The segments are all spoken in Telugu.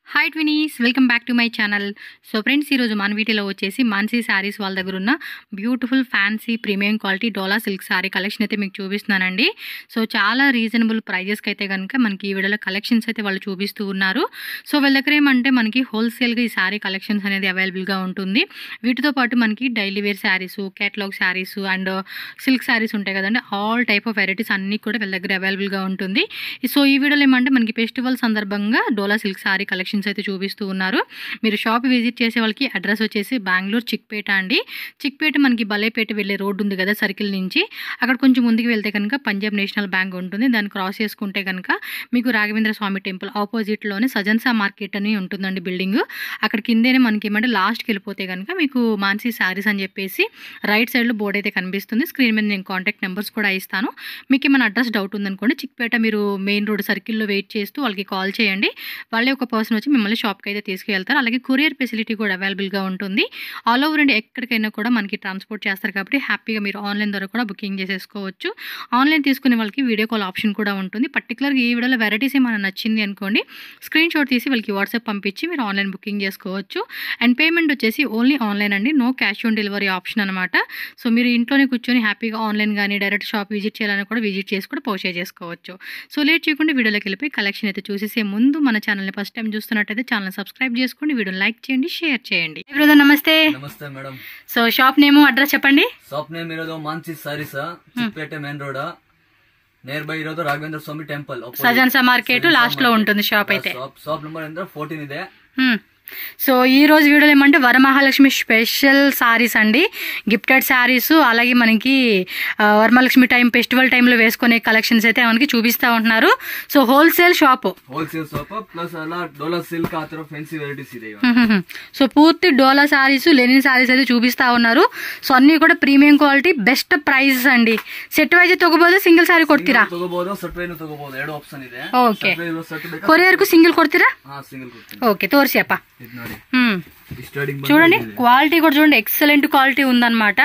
Hi twinnies welcome back to my channel so friends ఈరోజు మన వీటిలో వచ్చేసి మాన్సీ శారీస్ వాళ్ళ దగ్గర ఉన్న beautiful fancy premium quality dola silk sari collection అయితే మీకు చూపిస్తున్నానండి సో చాలా రీజనబుల్ ప్రైజెస్కి అయితే కనుక మనకి ఈ వీడియోలో కలెక్షన్స్ అయితే వాళ్ళు చూపిస్తూ ఉన్నారు సో వీళ్ళ దగ్గర ఏమంటే మనకి హోల్సేల్గా ఈ శారీ కలెక్షన్స్ అనేది అవైలబుల్గా ఉంటుంది వీటితో పాటు మనకి daily wear saris catalogue saris and silk saris ఉంటాయి కదండి ఆల్ టైప్ ఆఫ్ వెరైటీస్ అన్నీ కూడా వీళ్ళ దగ్గర అవైలబుల్గా ఉంటుంది సో ఈ వీడియోలో ఏమంటే మనకి ఫెస్టివల్ సందర్భంగా డోలా సిల్క్ శారీ కలెక్షన్స్ అయితే చూపిస్తూ ఉన్నారు మీరు షాప్ విజిట్ చేసే వాళ్ళకి అడ్రస్ వచ్చేసి బెంగళూరు చిక్పేట అండి చిక్పేట మనకి బలేపేట వెళ్ళే రోడ్డు ఉంది కదా సర్కిల్ నుంచి అక్కడ కొంచెం ముందుకు వెళ్తే కనుక పంజాబ్ నేషనల్ బ్యాంక్ ఉంటుంది దాన్ని క్రాస్ చేసుకుంటే కనుక మీకు రాఘవేంద్ర స్వామి టెంపుల్ ఆపోజిట్లోనే సజన్సా మార్కెట్ అని ఉంటుందండి బిల్డింగ్ అక్కడ కిందేనే మనకి ఏమంటే లాస్ట్కి వెళ్ళిపోతే కనుక మీకు మాన్సీ శారీస్ అని చెప్పేసి రైట్ సైడ్లో బోర్డ్ అయితే కనిపిస్తుంది స్క్రీన్ మీద నేను కాంటాక్ట్ నెంబర్స్ కూడా ఇస్తాను మీకు ఏమైనా అడ్రస్ డౌట్ ఉందనుకోండి చిక్పేట మీరు మెయిన్ రోడ్ సర్కిల్లో వెయిట్ చేస్తూ వాళ్ళకి కాల్ చేయండి వాళ్ళే ఒక పర్సన్ వచ్చి మిమ్మల్ని షాప్కి అయితే తీసుకువెళ్తారు అలాగే కొరియర్ ఫెసిలిటీ కూడా అవైలబుల్గా ఉంటుంది ఆల్ ఓవర్ ఇండియా ఎక్కడికైనా కూడా మనకి ట్రాన్స్పోర్ట్ చేస్తారు కాబట్టి హ్యాపీగా మీరు ఆన్లైన్ ద్వారా కూడా బుకింగ్ చేసేసుకోవచ్చు ఆన్లైన్ తీసుకునే వాళ్ళకి వీడియో కాల్ ఆప్షన్ కూడా ఉంటుంది పర్టికులర్గా ఈ వీడియోలో వెరైటీస్ ఏమైనా నచ్చింది అనుకోండి స్క్రీన్ షాట్ తీసి వాళ్ళకి వాట్సాప్ పంపించి మీరు ఆన్లైన్ బుకింగ్ చేసుకోవచ్చు అండ్ పేమెంట్ వచ్చేసి ఓన్లీ ఆన్లైన్ అండి no cash on delivery option అనమాట సో మీరు ఇంట్లోనే కూర్చొని హ్యాపీగా ఆన్లైన్ కానీ డైరెక్ట్ షాప్ విజిట్ చేయాలని కూడా విజిట్ చేసి కూడా పర్చేజ్ చేసుకోవచ్చు సో లేట్ చేయకుండా వీడియోలోకి వెళ్ళిపోయి కలెక్షన్ అయితే చూసేసే ముందు మన ఛానల్ని ఫస్ట్ టైం చూస్తున్నట్టయితే ఛానల్ సబ్స్క్రైబ్ చేసుకోండి వీడియోని లైక్ చేయండి షేర్ చేయండి బ్రదర్ నమస్తే ನಮಸ್ತೆ madam so shop name address చెప్పండి ಶಾಪ್ ನೇಮ್ ಇರೋದು Mansi saris Chickpet main road near by ಇರೋದು ರಾಘವೇಂದ್ರ ಸ್ವಾಮಿ ಟೆಂಪಲ್ సజన్సా మార్కెట్ లాస్ట్ లో ఉంటుంది షాప్ అయితే ಶಾಪ್ ನಂಬರ್ ಅಂದ್ರೆ ಫೋರ್ಟೀನ್ ಇದೆ హ్మ్. సో ఈ రోజు వీడియోలో ఏమంటే వరమహాలక్ష్మి స్పెషల్ సారీస్ అండి గిఫ్టెడ్ సారీస్ అలాగే మనకి ఆ, వరమహాలక్ష్మి టైం ఫెస్టివల్ టైంలో వేసుకునే కలెక్షన్స్ అయితే మనకి చూపిస్తూ ఉంటున్నారు so wholesale shop wholesale shop plus ಎಲ್ಲ ಡೋಲಾ ಸಿಲ್ಕ್ ಆ ತರ ಫ್ಯಾನ್ಸಿ ವೆರೈಟೀಸ್ ಇದೆ ಇವಾಗ సో పూర్తి డోలా సారీస్ లెనిన్ సారీస్ అయితే చూపిస్తా ఉన్నారు సో అన్ని కూడా ప్రీమియం క్వాలిటీ బెస్ట్ ప్రైస్ అండి సెట్ వైజ్ తగ్గబోదు సింగిల్ ಸಾರಿ ಕೊಡ್ತೀರಾ ತಗೋಬಹುದು ಸಟ್ವೇನು ತಗೋಬಹುದು ಎರಡು ಆಪ್ಷನ್ ಇದೆ ಓಕೆ ಸಟ್ವೇ ಇರೋ ಸಟ್ ಬೇಕಾ కొరియర్ కు సింగిల్ కొಡ್ತೀರಾ ಹಾ ಸಿಂಗಲ್ ಕೊಡ್ತೀನಿ ఓకే తోర్సేప ಇದು ನೋಡಿ హ్మ్. ಸ್ಟಾರ್ಟಿಂಗ್ చూడండి క్వాలిటీ కూడా చూడండి ఎక్సలెంట్ క్వాలిటీ ఉందన్నమాట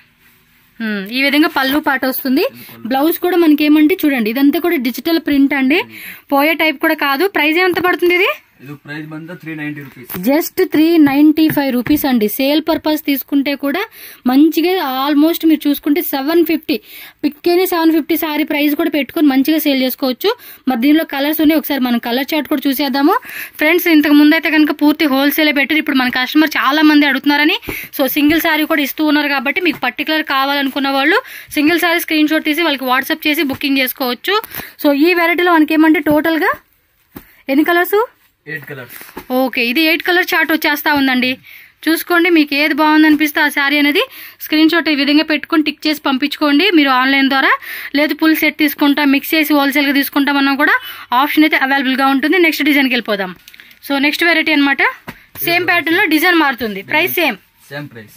ఉమ్, ఈ విధంగా పళ్ళు పాట వస్తుంది బ్లౌజ్ కూడా మనకి ఏమంటే చూడండి ఇదంతా కూడా డిజిటల్ ప్రింట్ అండి పోయే టైప్ కూడా కాదు ప్రైస్ ఎంత పడుతుంది ఇది ಇದು ಪ್ರೈಸ್ ಬಂದ three ninety rupees just three ninety five rupees అండి సేల్ పర్పస్ తీసుకుంటే కూడా మంచిగా ఆల్మోస్ట్ మీరు చూసుకుంటే సెవెన్ ఫిఫ్టీ పిక్కేనే సెవెన్ ఫిఫ్టీ సారీ ప్రైస్ కూడా పెట్టుకొని మంచిగా సేల్ చేసుకోవచ్చు మరి దీనిలో కలర్స్ ఉన్నాయి ఒకసారి మనం కలర్ చార్ట్ కూడా చూసేద్దాము ఫ్రెండ్స్ ఇంతకు ముందు అయితే కనుక పూర్తి హోల్సేల్ పెట్టారు ఇప్పుడు మన కస్టమర్ చాలా మంది అడుగుతున్నారని సో సింగిల్ సారీ కూడా ఇస్తూ ఉన్నారు కాబట్టి మీకు పర్టికులర్ కావాలనుకున్న వాళ్ళు సింగిల్ సారీ స్క్రీన్ షాట్ తీసి వాళ్ళకి వాట్సాప్ చేసి బుకింగ్ చేసుకోవచ్చు సో ఈ వెరైటీలో మనకి ఏమంటే టోటల్గా ఎన్ని కలర్స్ ಏಟ್ ಕಲರ್ಸ್ ఓకే ఇది ఎయిట్ కలర్ చార్ట్ వచ్చేస్తా ఉందండి చూసుకోండి మీకు ఏది బాగుంది అనిపిస్తే ఆ శారీ అనేది స్క్రీన్ షాట్ ఈ విధంగా పెట్టుకొని టిక్ చేసి పంపించుకోండి మీరు ఆన్లైన్ ద్వారా లేదు ఫుల్ సెట్ తీసుకుంటాం మిక్స్ చేసి హోల్సేల్గా తీసుకుంటామన్నా కూడా ఆప్షన్ అయితే అవైలబుల్గా ఉంటుంది నెక్స్ట్ డిజైన్కి వెళ్ళిపోదాం సో నెక్స్ట్ వెరైటీ అనమాట సేమ్ ప్యాటర్న్లో డిజైన్ మారుతుంది price same same price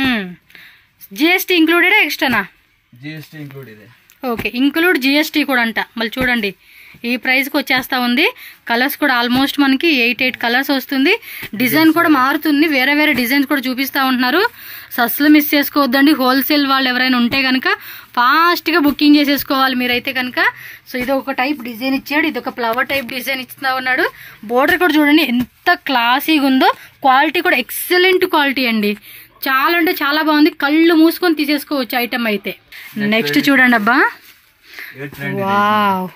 GST included ఎక్స్ట్రానా ಜಿ ಎಸ್ ಟಿ ಇನ್ಕ್ಲೂಡ್ ಇದೆ ఓకే ఇంక్లూడ్ జిఎస్టీ కూడా అంట మళ్ళీ చూడండి ఈ ప్రైస్కి వచ్చేస్తా ఉంది కలర్స్ కూడా ఆల్మోస్ట్ మనకి ఎయిట్ ఎయిట్ కలర్స్ వస్తుంది డిజైన్ కూడా మారుతుంది వేరే వేరే డిజైన్స్ కూడా చూపిస్తూ ఉంటున్నారు సో అస్సలు మిస్ చేసుకోవద్దండి హోల్సేల్ వాళ్ళు ఎవరైనా ఉంటే కనుక ఫాస్ట్గా బుకింగ్ చేసేసుకోవాలి మీరైతే కనుక సో ఇది ఒక టైప్ డిజైన్ ఇచ్చాడు ఇది ఒక ఫ్లవర్ టైప్ డిజైన్ ఇస్తా ఉన్నాడు బోర్డర్ కూడా చూడండి ఎంత క్లాసీగా ఉందో క్వాలిటీ కూడా ఎక్సలెంట్ క్వాలిటీ అండి చాలా అంటే చాలా బాగుంది కళ్ళు మూసుకొని తీసేసుకోవచ్చు ఐటమ్ అయితే నెక్స్ట్ చూడండి అబ్బా ಏಟ್ ಟ್ರೆಂಡ್ వావ్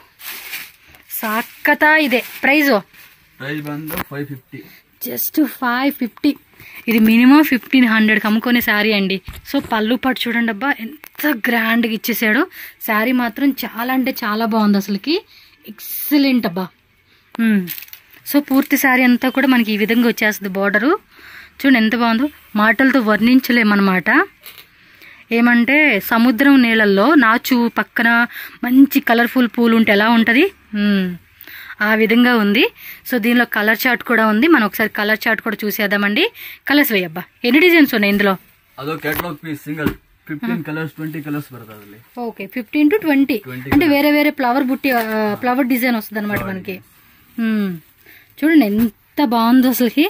సాక్కత ఇదే ప్రైజ్ ಪ್ರೈಸ್ ಬಂದು five fifty just five fifty ఇది మినిమం ఫిఫ్టీన్ హండ్రెడ్కి అమ్ముకునే శారీ అండి సో పళ్ళు పట్టు చూడండి అబ్బా ఎంత గ్రాండ్గా ఇచ్చేసాడు శారీ మాత్రం చాలా అంటే చాలా బాగుంది అసలుకి ఎక్సలెంట్ అబ్బా మ్మ్. సో పూర్తి శారీ అంతా కూడా మనకి ఈ విధంగా వచ్చేస్తుంది బార్డరు చూడండి ఎంత బాగుందో మాటలతో వర్ణించలేమన్నమాట ఏమంటే సముద్రం నీళ్ళల్లో నాచు పక్కన మంచి కలర్ఫుల్ పూలు ఉంటే ఎలా ఉంటుంది మ్మ్. ఆ విధంగా ఉంది సో దీనిలో కలర్ చార్ట్ కూడా ఉంది మనం ఒకసారి కలర్ చార్ట్ కూడా చూసేద్దామండి కలర్స్ వేయబ్బా ఎన్ని డిజైన్స్ ఉన్నాయి ఇందులో ಅದು catalogue piece single fifteen colours twenty colours ಬರ್ತದೆ ಅದರಲ್ಲಿ ఓకే ఫిఫ్టీన్ టు ట్వంటీ 20 అంటే వేరే వేరే ఫ్లవర్ బుట్టి ఫ్లవర్ డిజైన్ వస్తుంది అనమాట మనకి మ్మ్. చూడండి ఎంత బాగుందో అసలుకి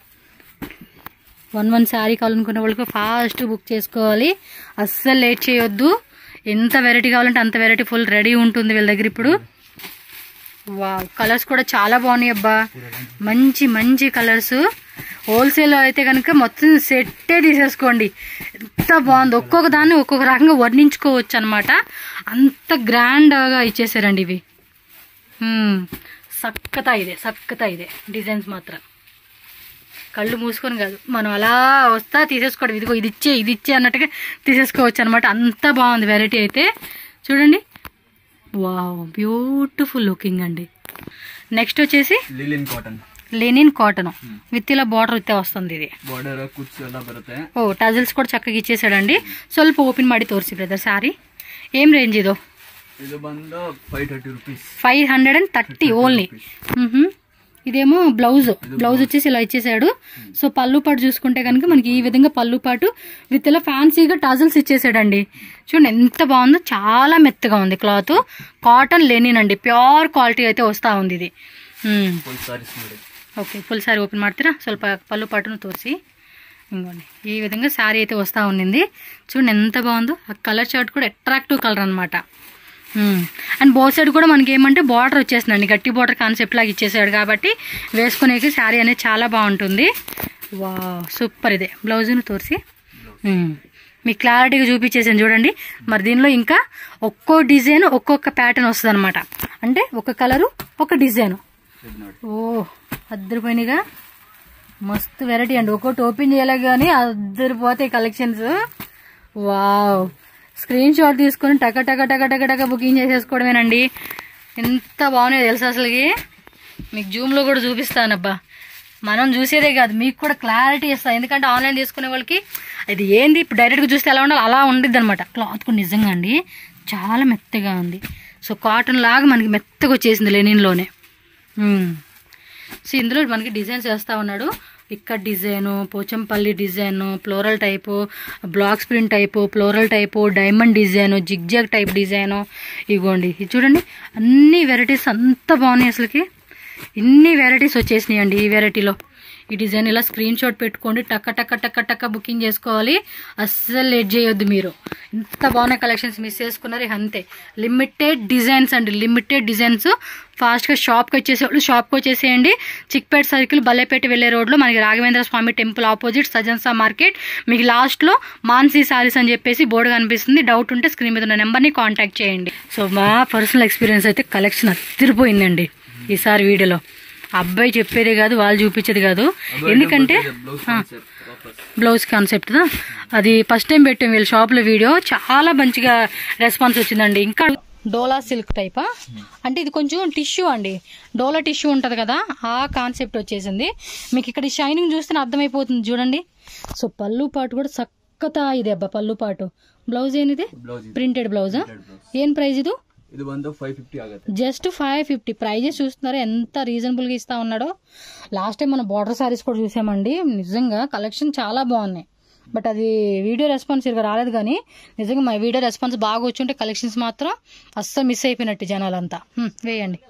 వన్ వన్ శారీ కావాలనుకున్న వాళ్ళకి ఫాస్ట్ బుక్ చేసుకోవాలి అస్సలు లేట్ చేయొద్దు ఎంత వెరైటీ కావాలంటే అంత వెరైటీ ఫుల్ రెడీ ఉంటుంది వీళ్ళ దగ్గర ఇప్పుడు వావ్ కలర్స్ కూడా చాలా బాగున్నాయి అబ్బా మంచి మంచి కలర్స్ హోల్సేల్ అయితే కనుక మొత్తం సెట్టే తీసేసుకోండి ఎంత బాగుంది ఒక్కొక్క దాన్ని ఒక్కొక్క రకంగా వర్ణించుకోవచ్చు అనమాట అంత గ్రాండ్గా ఇచ్చేసారండి ఇవి హ్మ్. సక్కతా ఇదే సక్కతా ఇదే డిజైన్స్ మాత్రం కళ్ళు మూసుకొని కాదు మనం అలా వస్తా తీసేసుకోవడం ఇదిగో ఇది ఇచ్చే ఇది ఇచ్చే అన్నట్టుగా తీసేసుకోవచ్చు అనమాట అంత బాగుంది వెరైటీ అయితే చూడండి వావ్ బ్యూటిఫుల్ లుకింగ్ అండి నెక్స్ట్ వచ్చేసి linen cotton linen cotton with ఇలా బార్డర్ అయితే వస్తుంది ఇది ಬಾರ್ಡರ್ ಕುಚ್ಚು ಎಲ್ಲ ಬರುತ್ತೆ ఓ టజల్స్ కూడా చక్కగా ఇచ్చేసాడండి ಸ್ವಲ್ಪ ఓపెన్ ಮಾಡಿ ತೋರಿಸಿ ಬ್ರದರ್ ಸಾರಿ ఏం రేంజ్ ಇದು ಇದು ಬಂದು five thirty rupees five hundred and thirty only ఇదేమో బ్లౌజ్ బ్లౌజ్ వచ్చేసి ఇలా ఇచ్చేసాడు సో పళ్ళు పాటు చూసుకుంటే కనుక మనకి ఈ విధంగా పళ్ళు పాటు విత్ ఇలా ఫ్యాన్సీగా టజల్స్ ఇచ్చేసాడండి చూడండి ఎంత బాగుందో చాలా మెత్తగా ఉంది క్లాత్ కాటన్ లెనిన్ అండి ప్యూర్ క్వాలిటీ అయితే వస్తూ ఉంది ఇది మ్మ్. ಫುಲ್ ಸಾರೀಸ್ ನೋಡಿ ఓకే ఫుల్ సారీ ఓపెన్ ಮಾಡ್ತೀರಾ ಸ್ವಲ್ಪ పళ్ళు పాటును తోసి ఇంకోండి ఈ విధంగా శారీ అయితే వస్తూ ఉండింది చూడండి ఎంత బాగుందో ఆ కలర్ చార్ట్ కూడా అట్రాక్టివ్ కలర్ అనమాట అండ్ బోత్ సైడ్ కూడా మనకి ఏమంటే బార్డర్ వచ్చేసిందండి గట్టి బార్డర్ కాన్సెప్ట్ లాగా ఇచ్చేసాడు కాబట్టి వేసుకునేకి శారీ అనేది చాలా బాగుంటుంది వా సూపర్ ఇదే బ్లౌజ్ను తోసి మ్మ్. మీకు క్లారిటీగా చూపించేసాను చూడండి మరి దీనిలో ఇంకా ఒక్కో డిజైన్ ఒక్కొక్క ప్యాటర్న్ వస్తుంది అనమాట అంటే ఒక కలరు ఒక డిజైను ಇದು ನೋಡಿ ఓ అద్దరిపోయినాయిగా మస్తు వెరైటీ అండి ఒక్కొక్కటి ఓపెన్ చేయలే కానీ అద్దరిపోతాయి కలెక్షన్స్ వావ్ స్క్రీన్ షాట్ తీసుకొని టక టక టక టక టక బుకింగ్ చేసేసుకోవడమేనండి ఎంత బాగున్నాయి తెలుసు అసలుకి మీకు జూమ్లో కూడా చూపిస్తానబ్బా మనం చూసేదే కాదు మీకు కూడా క్లారిటీ ఇస్తాను ఎందుకంటే ఆన్లైన్ తీసుకునే వాళ్ళకి ఇది ఏంది ఇప్పుడు డైరెక్ట్గా చూస్తే ఎలా ఉండాలి అలా ఉండిద్ది అనమాట క్లాత్ కూడా నిజంగా అండి చాలా మెత్తగా ఉంది సో కాటన్ లాగా మనకి మెత్తగా వచ్చేసింది లెనిన్లోనే మ్మ్. సో ఇందులో మనకి డిజైన్స్ వేస్తూ ఉన్నాడు ఇక్కడ design Pochampally design floral type block print type floral type diamond design zigzag type design ఇగోండి ఇది చూడండి అన్ని వెరైటీస్ అంత బాగున్నాయి అసలుకి ఇన్ని వెరైటీస్ వచ్చేసినాయి అండి ఈ వెరైటీలో ఈ డిజైన్ ఇలా స్క్రీన్ షాట్ పెట్టుకోండి టక్క టక్క టక్క టక్క బుకింగ్ చేసుకోవాలి అస్సలు లేట్ చేయొద్దు మీరు ఇంత బాగున్న కలెక్షన్స్ మిస్ చేసుకున్నారు ఇక అంతే లిమిటెడ్ డిజైన్స్ అండి లిమిటెడ్ డిజైన్స్ ఫాస్ట్గా షాప్కి వచ్చేసేవాళ్ళు షాప్కి వచ్చేసేయండి చిక్పేట సర్కిల్ బల్లేపేట వెళ్ళే రోడ్లో మనకి రాఘవేంద్ర స్వామి టెంపుల్ ఆపోజిట్ సజన్సా మార్కెట్ మీకు లాస్ట్లో మాన్సీ సారీస్ అని చెప్పేసి బోర్డు కనిపిస్తుంది డౌట్ ఉంటే స్క్రీన్ మీద ఉన్న నెంబర్ని కాంటాక్ట్ చేయండి సో మా పర్సనల్ ఎక్స్పీరియన్స్ అయితే కలెక్షన్ అదిరిపోయిందండి ఈసారి వీడియోలో అబ్బాయి చెప్పేదే కాదు వాళ్ళు చూపించేది కాదు ఎందుకంటే ಬ್ಲೌಸ್ ಕಾನ್ಸೆಪ್ಟ್ ವಾಪಸ್ బ్లౌజ్ కాన్సెప్ట్ అది ఫస్ట్ టైం పెట్టాం వీళ్ళ షాప్లో వీడియో చాలా మంచిగా రెస్పాన్స్ వచ్చిందండి ఇంకా డోలా సిల్క్ టైపా అంటే ఇది కొంచెం టిష్యూ అండి డోలా టిష్యూ ఉంటుంది కదా ఆ కాన్సెప్ట్ వచ్చేసింది మీకు ఇక్కడ షైనింగ్ చూస్తే అర్థమైపోతుంది చూడండి సో పళ్ళు పాటు కూడా చక్కతా ఇది అబ్బా పళ్ళు పాటు బ్లౌజ్ ఏనిది ಬ್ಲೌಸ್ ಇದೆ ప్రింటెడ్ బ్లౌజా ಬ್ಲೌಸ್ ఏం ప్రైస్ ఇది ಇದು ಬಂದು ಫೈವ್ ಫಿಫ್ಟಿ ಆಗುತ್ತೆ జస్ట్ ఫైవ్ ఫిఫ్టీ ప్రైజెస్ చూస్తున్నారా ఎంత రీజనబుల్గా ఇస్తా ఉన్నాడో లాస్ట్ టైం మనం బార్డర్ సారీస్ కూడా చూసామండి నిజంగా కలెక్షన్ చాలా బాగున్నాయి బట్ అది వీడియో రెస్పాన్స్ ఇరవై రాలేదు కానీ నిజంగా మా వీడియో రెస్పాన్స్ బాగా వచ్చుంటే కలెక్షన్స్ మాత్రం అస్సలు మిస్ అయిపోయినట్టు జనాలంతా హ్మ్, వేయండి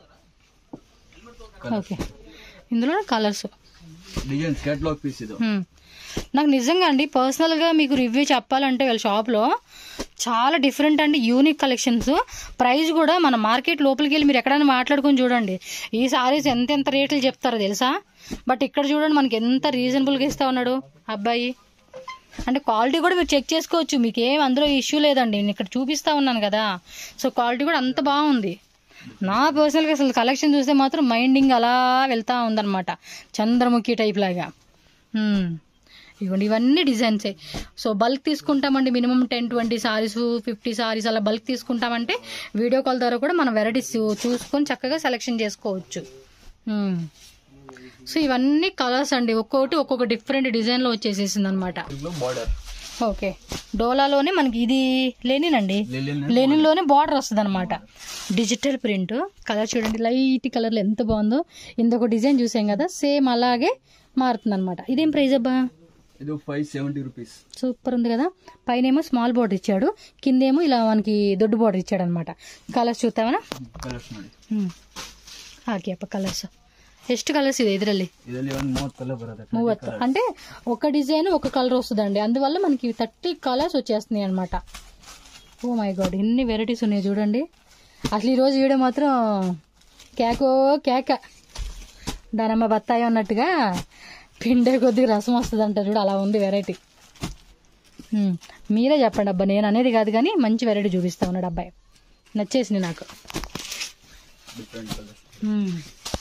ఓకే ఇందులో కలర్స్ ಡಿಸೈನ್ಸ್ ಕ್ಯಾಟ್ಲಾಗ್ ಪೀಸ್ ಇದು హ్మ్. నాకు నిజంగా అండి పర్సనల్గా మీకు రివ్యూ చెప్పాలంటే వీళ్ళ షాప్లో చాలా డిఫరెంట్ అండి యూనిక్ కలెక్షన్స్ ప్రైస్ కూడా మన మార్కెట్ లోపలికి వెళ్ళి మీరు ఎక్కడైనా మాట్లాడుకొని చూడండి ఈ సారీస్ ఎంత ఎంత రేట్లు చెప్తారో తెలుసా బట్ ఇక్కడ చూడండి మనకి ఎంత రీజనబుల్గా ఇస్తా ఉన్నాడు అబ్బాయి అంటే క్వాలిటీ కూడా మీరు చెక్ చేసుకోవచ్చు మీకు ఏం అందులో ఇష్యూ లేదండి నేను ఇక్కడ చూపిస్తా ఉన్నాను కదా సో క్వాలిటీ కూడా అంత బాగుంది నా పర్సనల్గా అసలు కలెక్షన్ చూస్తే మాత్రం మైండింగ్ అలా వెళ్తా ఉందన్నమాట చంద్రముఖి టైప్ లాగా హ్మ్. ఇవ్వండి ఇవన్నీ డిజైన్సే సో బల్క్ తీసుకుంటామండి minimum ten twenty saris fifty saris అలా బల్క్ తీసుకుంటామంటే వీడియో కాల్ ద్వారా కూడా మనం వెరైటీస్ చూసుకొని చక్కగా సెలెక్షన్ చేసుకోవచ్చు హ్మ్. సో ఇవన్నీ కలర్స్ అండి ఒక్కొక్కటి ఒక్కొక్క డిఫరెంట్ డిజైన్లో వచ్చేసేసింది అనమాట బార్డర్ ఓకే డోలాలోనే మనకి ఇది లేనినండి లిలిన్ లెనిన్లోనే బార్డర్ వస్తుంది అనమాట డిజిటల్ ప్రింట్ కలర్ చూడండి లైట్ కలర్లో ఎంత బాగుందో ఇంకొక డిజైన్ చూసాం కదా సేమ్ అలాగే మారుతుంది అనమాట ఇదేం ప్రైస్ అబ్బా ಇದು ಫೈವ್ ಸೆವೆಂಟಿ ರುಪೀಸ್ సూపర్ ఉంది కదా పైన ఏమో స్మాల్ బార్డర్ ఇచ్చాడు కిందేమో ఇలా మనకి దొడ్డు బార్డర్ ఇచ్చాడు అనమాట కలర్స్ చూస్తామనా ಕಲರ್ಸ್ ನೋಡಿ ಹಾಕಿ ಅಪ್ಪ ಕಲರ್ಸ್ ಎಷ್ಟು ಕಲರ್ಸ್ ಇದೆ ಇದರಲ್ಲಿ ಇದರಲ್ಲಿ ಒಂದು ಮೂವತ್ತು ಕಲರ್ ಬರುತ್ತೆ మూవత్తు అంటే ఒక డిజైన్ ఒక కలర్ వస్తుందండి అందువల్ల మనకి థర్టీ కలర్స్ వచ్చేస్తున్నాయి అనమాట ఓ మై గాడ్ ఎన్ని వెరైటీస్ ఉన్నాయి చూడండి అసలు ఈరోజు వీడియో మాత్రం కేకో కేక దానమ్మ బత్తాయి అన్నట్టుగా పిండే కొద్దిగా రసం వస్తుంది అంటారు చూడు అలా ఉంది వెరైటీ ఉమ్, మీరే చెప్పండి అబ్బా నేను అనేది కాదు కానీ మంచి వెరైటీ చూపిస్తా ఉన్నాడు అబ్బాయి నచ్చేసింది నాకు ಡಿಫ್ರೆಂಟ್ ಕಲರ್ಸ್ ఉమ్.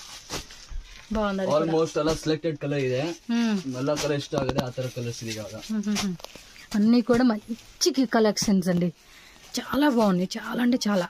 బాగుంది అది కూడా. ಆಲ್ಮೋಸ್ಟ್ ಎಲ್ಲ ಸೆಲೆಕ್ಟೆಡ್ ಕಲರ್ ಇದೆ ఉమ్, ಎಲ್ಲ ಕಲರ್ ಇಷ್ಟ ಆಗಿದೆ ಆ ತರ ಕಲರ್ಸ್ ಇದೆ ಇವಾಗ ఉమ్, ఉమ్, ఉమ్. అన్నీ కూడా మంచి కలెక్షన్స్ అండి చాలా బాగున్నాయి చాలా అంటే చాలా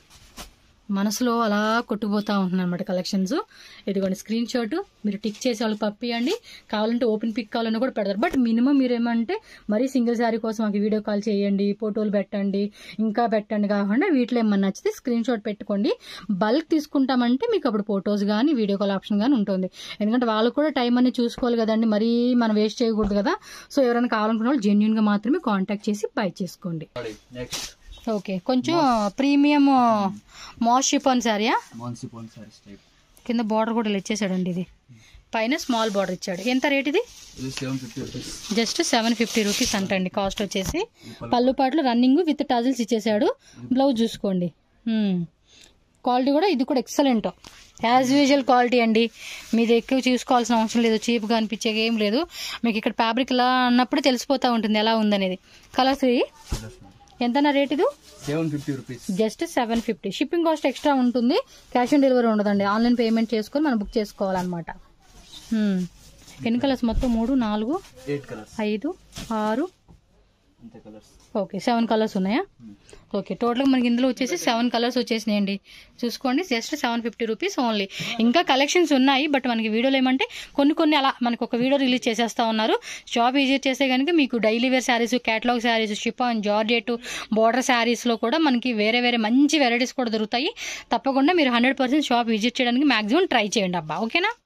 మనసులో అలా కొట్టుకుపోతూ ఉంటున్నాయి అనమాట కలెక్షన్స్ ఇదిగోండి స్క్రీన్ షాట్ మీరు టిక్ చేసి వాళ్ళకి పంపించండి కావాలంటే ఓపెన్ పిక్ కావాలన్నా కూడా పెడతారు బట్ మినిమం మీరు ఏమంటే మరీ సింగిల్ శారీ కోసం మాకు వీడియో కాల్ చేయండి ఫోటోలు పెట్టండి ఇంకా పెట్టండి కాకుండా వీటిలో ఏమన్నా నచ్చితే స్క్రీన్ షాట్ పెట్టుకోండి బల్క్ తీసుకుంటామంటే మీకు అప్పుడు ఫొటోస్ కానీ వీడియో కాల్ ఆప్షన్ కానీ ఉంటుంది ఎందుకంటే వాళ్ళు కూడా టైం అనేది చూసుకోవాలి కదండి మరీ మనం వేస్ట్ చేయకూడదు కదా సో ఎవరైనా కావాలనుకున్న వాళ్ళు జెన్యున్గా మాత్రమే కాంటాక్ట్ చేసి బై చేసుకోండి ನೋಡಿ ನೆಕ್ಸ್ಟ್ ఓకే కొంచెం ప్రీమియం మాస్ షిఫాన్ శారీయా ಮಾನ್ಸಿಪಾನ್ ಸ್ಯಾರೀಸ್ ಟೈಪ್ కింద బార్డర్ కూడా ఇలా ఇచ్చేసాడండి ఇది పైన స్మాల్ బార్డర్ ఇచ్చాడు ఎంత రేట్ ఇది ಇದು seven fifty rupees just seven fifty rupees అంటండి కాస్ట్ వచ్చేసి పళ్ళు పాటలు రన్నింగ్ విత్ టజిల్స్ ఇచ్చేసాడు బ్లౌజ్ చూసుకోండి క్వాలిటీ కూడా ఇది కూడా ఎక్సలెంట్ యాజ్ యూజువల్ క్వాలిటీ అండి మీది ఎక్కువ చూసుకోవాల్సిన అవసరం లేదు చీప్గా అనిపించే ఏం లేదు మీకు ఇక్కడ ఫ్యాబ్రిక్ ఇలా అన్నప్పుడు తెలిసిపోతూ ఉంటుంది ఎలా ఉందనేది కలర్స్ ఎంతనా రేట్ ఇది seven fifty rupees just seven fifty shipping cost extra ఉంటుంది క్యాష్ ఆన్ డెలివరీ ఉండదండి ఆన్లైన్ పేమెంట్ చేసుకొని మనం బుక్ చేసుకోవాలన్నమాట హ్మ్. ఎన్ని కలర్స్ మొత్తం మూడు నాలుగు ಏಟ್ ಕಲರ್ಸ್ ఐదు ఆరు ಅಂತ ಕಲರ್ಸ್ ఓకే సెవెన్ కలర్స్ ఉన్నాయా ఓకే టోటల్గా మనకి ఇందులో వచ్చేసి సెవెన్ కలర్స్ వచ్చేసినాయండి చూసుకోండి just seven fifty rupees only ఇంకా కలెక్షన్స్ ఉన్నాయి బట్ మనకి వీడియోలు ఏమంటే కొన్ని కొన్ని అలా మనకి ఒక వీడియో రిలీజ్ చేసేస్తా ఉన్నారు షాప్ విజిట్ చేస్తే కనుక మీకు daily wear saris catalogue saris chiffon georgette border శారీస్లో కూడా మనకి వేరే వేరే మంచి వెరైటీస్ కూడా దొరుకుతాయి తప్పకుండా మీరు హండ్రెడ్ పర్సెంట్ షాప్ విజిట్ చేయడానికి మాక్సిమం ట్రై చేయండి అబ్బా ఓకేనా